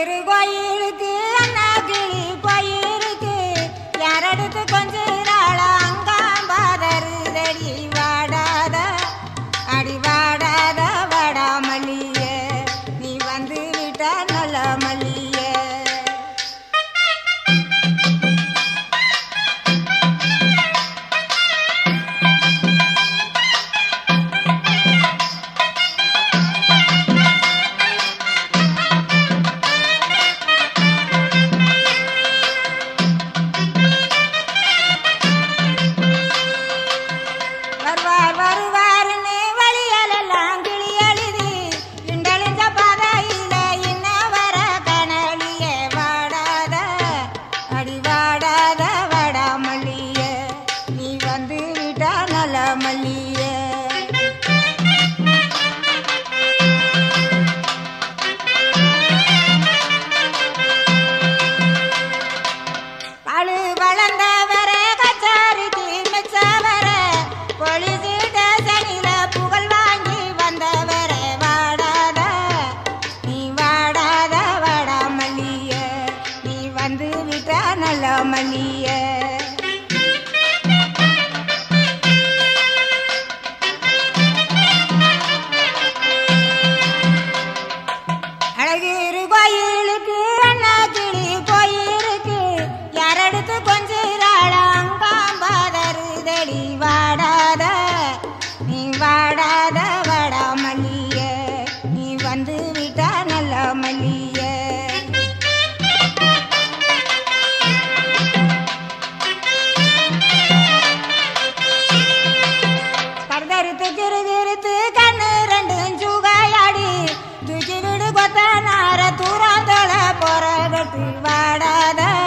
அழகிரு கோயிலுக்கு அண்ணா கிளி கோயிலுக்கு யாரடுத்து கொஞ்சம் அங்காம்பாதருதடி வாடாத அடி வாடாத வடாமல்லிய நீ வந்து விட்டா நல்ல மல்லிய வருவார் வருவார்னு வழியலெல்லாம் கிளி எழுதி இண்டழிஞ்ச பாதையில இன்ன வர கனலியே வாடாத அடி வாடாத வடாமல்லிய நீ வந்து விட்டா நல்ல மல்லிய பழு வளர்ந்தவர கச்சாரிக்கு மிச்சவர போலீஸ் ஸ்டேஷனில புகழ் வாங்கி வந்தவர வாடாத நீ வாடாத வாடா மல்லிய நீ வந்து விட்டா நல்ல மல்லிய அழகிரு கோயிலுக்கு அண்ணா கிளி கோயிலுக்கு யாரடுத்து கொஞ்சிராளாங்காம்பாதருதடி வாடாத நீ வாடாத வாடா மல்லிய நீ வந்து விட்டா நல்ல மல்லிய கருதறுத்து கிருகிருத்து கண்ணு ரெண்டும் சுகாயாடி தூக்கி விடு கொத்த நார தூராந்தோள போற வெட்டு வாடாத